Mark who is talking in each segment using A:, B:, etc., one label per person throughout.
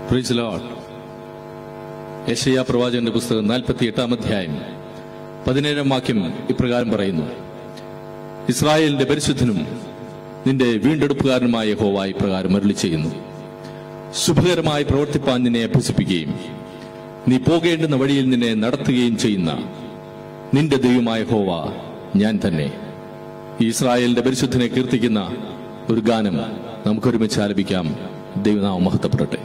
A: Praise Lord യശയ്യ പ്രവാചകന്റെ പുസ്തകം നാൽപ്പത്തി എട്ടാം അധ്യായം പതിനേഴാം വാക്യം ഇപ്രകാരം പറയുന്നു ഇസ്രായേലിന്റെ പരിശുദ്ധനും നിന്റെ വീണ്ടെടുപ്പുകാരനുമായ ഹോവ ഇപ്രകാരം അരുളി ചെയ്യുന്നു ശുഭകരമായി പ്രവർത്തിപ്പാൻ നിന്നെ അഭ്യസിപ്പിക്കുകയും നീ പോകേണ്ടുന്ന വഴിയിൽ നിന്നെ നടത്തുകയും ചെയ്യുന്ന നിന്റെ ദൈവമായ ഹോവ ഞാൻ തന്നെ ഈ ഇസ്രായേലിന്റെ പരിശുദ്ധനെ കീർത്തിക്കുന്ന ഒരു ഗാനം നമുക്കൊരുമിച്ച് ആലപിക്കാം ദൈവനാമം മഹത്വപ്പെടട്ടെ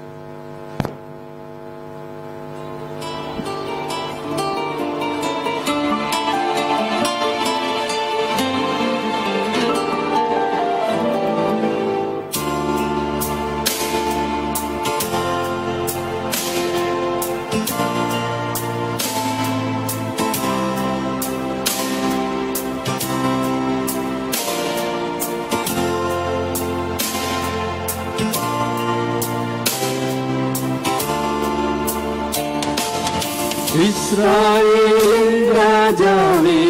B: ഇസ്രായേൽ രാജാവേ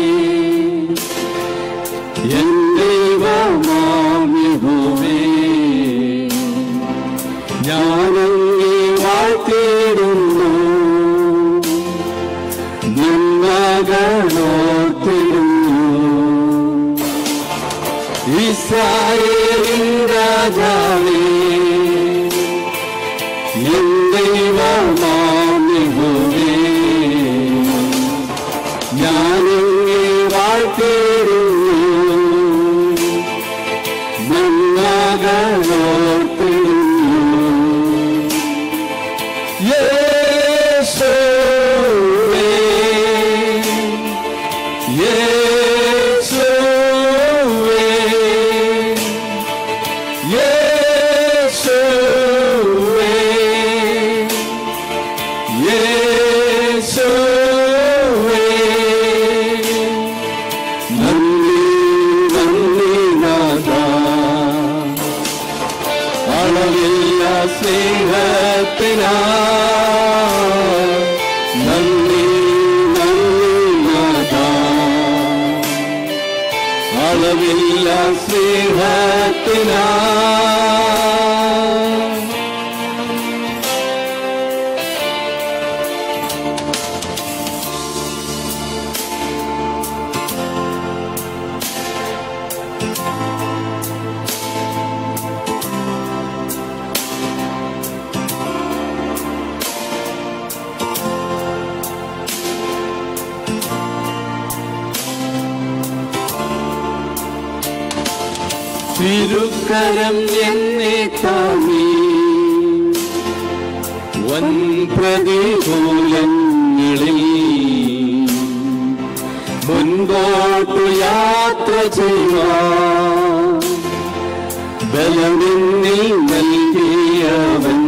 B: എൻ ദൈവമാം യഹോവേ ഞാനങ്ങേ വാഴ്ത്തിയിടുന്നു നിന്നകളോർത്തിടുന്നു ഇസ്രായേലിൻ രാജാവേ എൻ ദൈവമാം യഹോവേ ഞാനിങ്ങേ വാഴ്ത്തിടുന്നു നന്മകളോർത്തിടുന്നു യേശുവേ യേശുവേ യേശുവേ യേശുവേ നന്ദി നന്ദി നാഥാ അളവില്ല സ്നേഹത്തിനാ നന്ദി നന്ദി നാഥാ അളവില്ല സ്നേഹത്തിനാ തിരുക്കരം എന്നെ താങ്ങി വൻ പ്രതികൂലങ്ങളിൽ മുൻപോട്ടു യാത്ര ചെയ്യുവാൻ ബലമെന്നിൽ നൽകിയവൻ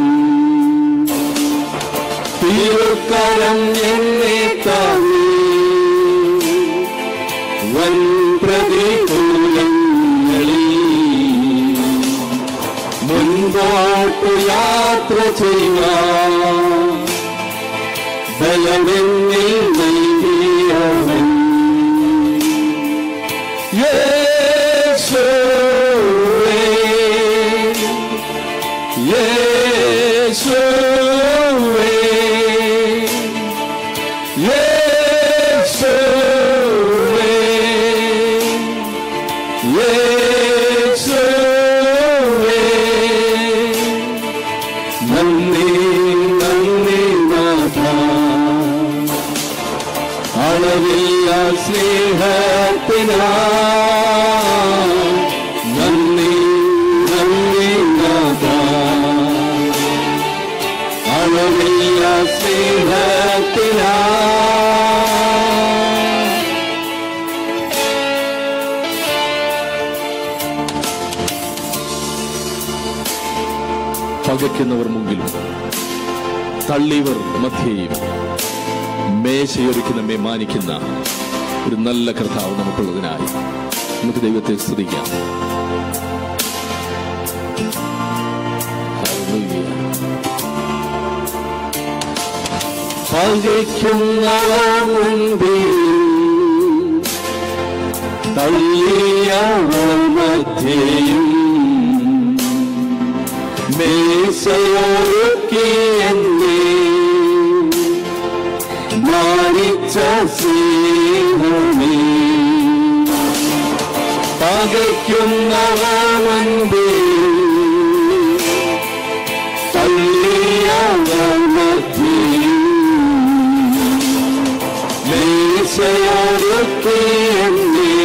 B: തിരുക്കരം എന്നെ താങ്ങി വൻ പ്രതികൂലങ്ങളിൽ മുൻപോട്ടു യാത്ര ചെയ്യുവാൻ ബലമെന്നിൽ നൽകിയവൻ യേശുവേ യേശുവേ യേശുവേ യേശുവേ നന്ദി നന്ദി നാഥാ അളവില്ല സ്നേഹത്തിനാ നന്ദി നന്ദി നാഥാ അളവില്ല സ്നേഹത്തിനാ
A: പകയ്ക്കുന്നവർ മുമ്പിലും തള്ളിയവർ മധ്യയും മേശയൊരുക്കി നമ്മെ മാനിക്കുന്ന ഒരു നല്ല കർത്താവ് നമുക്കുള്ളതിനായി നമുക്ക് ദൈവത്തെ സ്തുതിക്കാം Hallelujah.
B: പകയ്ക്കുന്നവർ മുൻപിൽ തള്ളിയവർ മധ്യയും മേശയൊരുക്കി എന്നെ മാനിച്ച സ്നേഹമേ പകയ്ക്കുന്നവ മുൻപേ തള്ളിയവർ മധ്യേ മേശയൊരുക്കി എന്നെ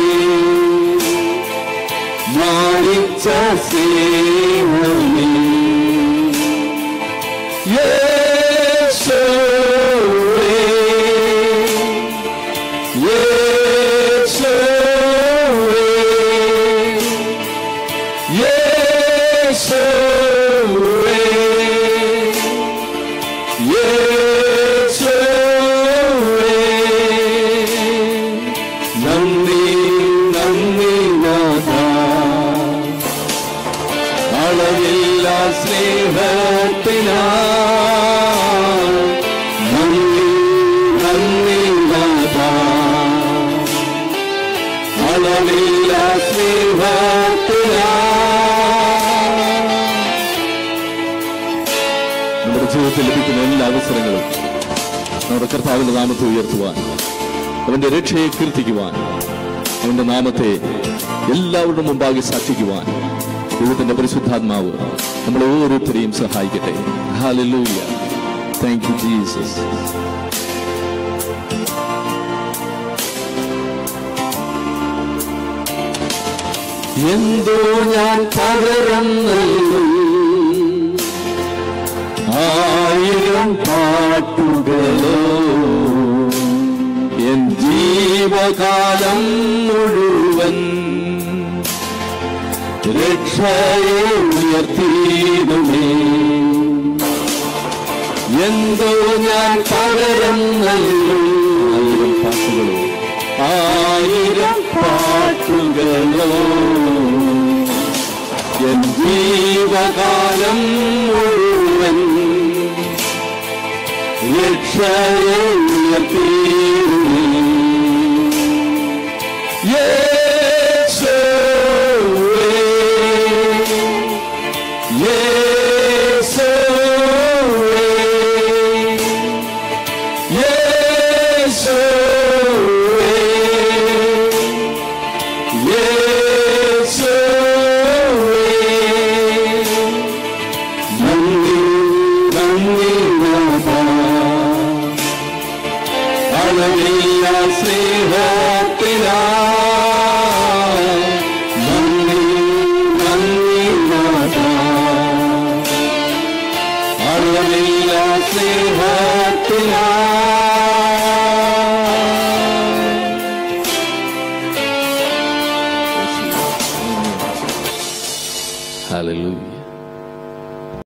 B: മാനിച്ച സ്നേഹമേ യേശുവേ യേശുവേ യേശുവേ യേശുവേ നന്ദി നന്ദി നാഥ അളവില്ല സ്നേഹത്തിനാ നന്ദി നന്ദി നാഥ അളവില്ല സ്നേഹത്തിനാ
A: നമ്മുടെ ജീവിതത്തിൽ ലഭിക്കുന്ന എല്ലാ അവസരങ്ങളും നമ്മുടെ കർത്താവിന്റെ നാമത്തെ ഉയർത്തുവാൻ അവന്റെ രക്ഷയെ കീർത്തിക്കുവാൻ അവന്റെ നാമത്തെ എല്ലാവരുടെ മുമ്പാകെ സാക്ഷിക്കുവാൻ ദൈവത്തിന്റെ പരിശുദ്ധാത്മാവ് നമ്മളെ ഓരോരുത്തരെയും സഹായിക്കട്ടെ ഹാലലൂയ താങ്ക് യു ജീസസ്
B: എന്തോ ഞാൻ പകരം നൽകും ആയിരം പാട്ടുകളോ എൻ ജീവകാലം മുഴുവൻ രക്ഷയെ ഉയർത്തിയിടുമേ എന്തോ ഞാൻ പകരം നൽകും ആയിരം പാട്ടുകളോ ആയിരം പാട്ടുകളോ എൻ ജീവകാലം മുഴുവൻ രക്ഷയെ ഉയർത്തിയിടുമേ യേശുവേ യേശുവേ യേശുവേ യേശുവേ നന്ദി നന്ദി നാഥ അളവില്ല സ്നേഹത്തിനാ നന്ദി നന്ദി നാഥ അളവില്ല സ്നേഹത്തിനാ
A: ഹാലലൂയ